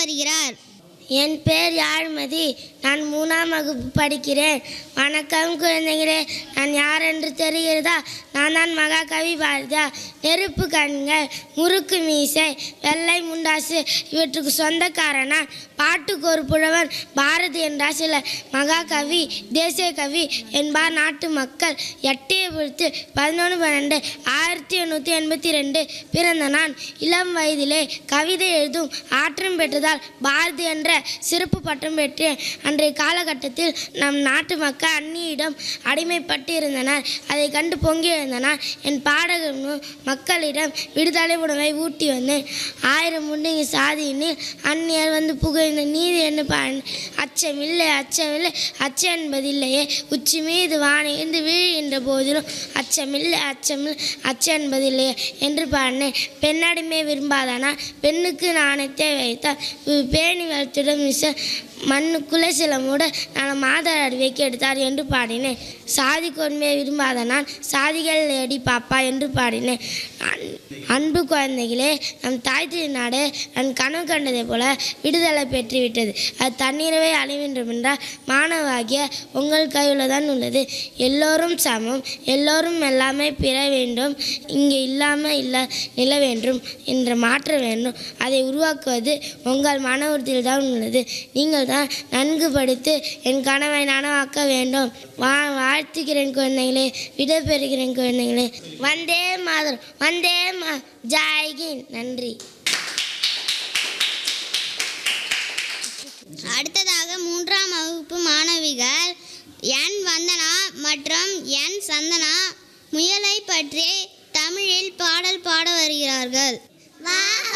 வருகிறார் என் பேர் யாழ்மதி நான் மூணாம் வகுப்பு படிக்கிறேன் வணக்கம் குழந்தைகளே நான் யார் என்று தெரிகிறதா நான் தான் மகாகவி பாரதியா நெருப்பு கண்கள் முறுக்கு மீசை வெள்ளை முண்டாசு இவற்றுக்கு சொந்தக்காரனான் பாட்டுக்கு ஒரு புலவன் பாரதி என்றார் சிலர் மகாகவி தேசிய கவி என்பார் நாட்டு மக்கள் எட்டையை பொறுத்து பதினொன்று பன்னெண்டு ஆயிரத்தி எண்ணூற்றி எண்பத்தி ரெண்டு பிறந்த நான் இளம் வயதிலே கவிதை எழுதும் ஆற்றம் பெற்றதால் பாரதி என்ற சிறப்பு பட்டம் பெற்றேன் அன்றைய காலகட்டத்தில் நம் நாட்டு மக்கள் அந்நியிடம் அடிமைப்பட்டு இருந்தனர் அதை கண்டு பொங்கி எழுந்தனர் என் பாடகனும் மக்களிடம் விடுதலை உணவை ஊட்டி வந்தேன் ஆயிரம் முன்னிங்க சாதியினில் அந்நியர் வந்து புகழ்ந்த நீதி என்ன பான் அச்சமில்லை அச்சமில்லை அச்சம் என்பதில்லையே உச்சி மீது வானிருந்து வீழ்கின்ற போதிலும் அச்சமில்லை அச்சமில்லை அச்சம் என்பதில்லையே என்று பாடினேன் பெண்ணடிமை விரும்பாதானா பெண்ணுக்கு நாணயத்தை வைத்தால் இவ் பேணி வளர்த்திடம் மிச மண்ணுக்குள்ளே சில மூட நான் மாதர் அடிவைக்கு எடுத்தார் என்று பாடினேன் சாதி கொடுமையை விரும்பாத நான் சாதிகள் அடி பாப்பா என்று பாடினேன் அன்- அன்பு குழந்தைகளே நம் தாய் திருநாடு நான் கனவு கண்டதை போல விடுதலை பெற்றுவிட்டது அது தண்ணீரவே அழிவின்றும் என்றால் மாணவாகிய உங்கள் கையில் தான் உள்ளது எல்லோரும் சமம் எல்லோரும் எல்லாமே பெற வேண்டும் இங்கே இல்லாமல் இல்லை நில வேண்டும் என்ற மாற்ற வேண்டும் அதை உருவாக்குவது உங்கள் மன உறுதியில் தான் உள்ளது நீங்கள் தான் நன்கு படித்து என் கனவை நனவாக்க வேண்டும் வா வாழ்த்துகிறேன் குழந்தைகளே விடைபெறுகிறேன் குழந்தைகளே வந்தே மாதர் வந்தே மா ஜாய்கின் நன்றி அடுத்ததாக மூன்றாம் வகுப்பு மாணவிகள் என் வந்தனா மற்றும் என் சந்தனா முயலை பற்றி தமிழில் பாடல் பாட வருகிறார்கள்